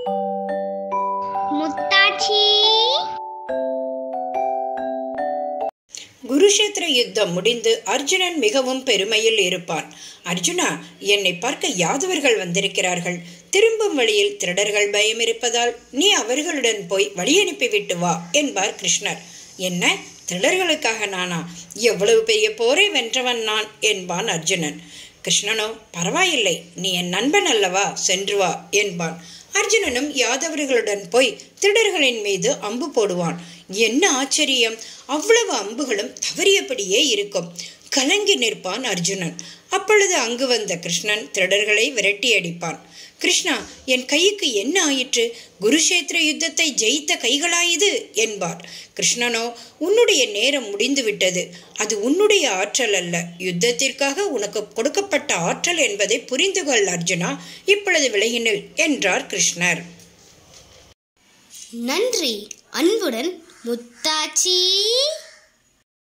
முத்தாச்சி குருஷேத்திர யுத்தம் முடிந்து அர்ஜுனன் மிகவும் பெருமையில் இருப்பான் அர்ஜுனா என்னை பார்க்க யாதவர்கள் வந்திருக்கிறார்கள் திரும்பும் வழியில் திருடர்கள் பயம் இருப்பதால் நீ அவர்களுடன் போய் வழி அனுப்பிவிட்டு வா என்பார் கிருஷ்ணர் என்ன திருடர்களுக்காக நானா எவ்வளவு பெரிய போரை வென்றவன் நான் என்பான் அர்ஜுனன் கிருஷ்ணனோ பரவாயில்லை நீ என் நண்பன் அல்லவா சென்று வா என்பான் அர்ஜுனனும் யாதவர்களுடன் போய் திருடர்களின் மீது அம்பு போடுவான் என்ன ஆச்சரியம் அவ்வளவு அம்புகளும் தவறியபடியே இருக்கும் கலங்கி நிற்பான் அர்ஜுனன் அப்பொழுது அங்கு வந்த கிருஷ்ணன் திருடர்களை விரட்டி அடிப்பான் கிருஷ்ணா என் கைக்கு என்ன ஆயிற்று குருஷேத்திர யுத்தத்தை ஜெயித்த கைகளாயுது என்பார் கிருஷ்ணனோ உன்னுடைய நேரம் முடிந்து விட்டது அது உன்னுடைய ஆற்றல் அல்ல யுத்தத்திற்காக உனக்கு கொடுக்கப்பட்ட ஆற்றல் என்பதை புரிந்து கொள் அர்ஜுனா இப்பொழுது விலகினில் என்றார் கிருஷ்ணர் நன்றி அன்புடன் முத்தாச்சி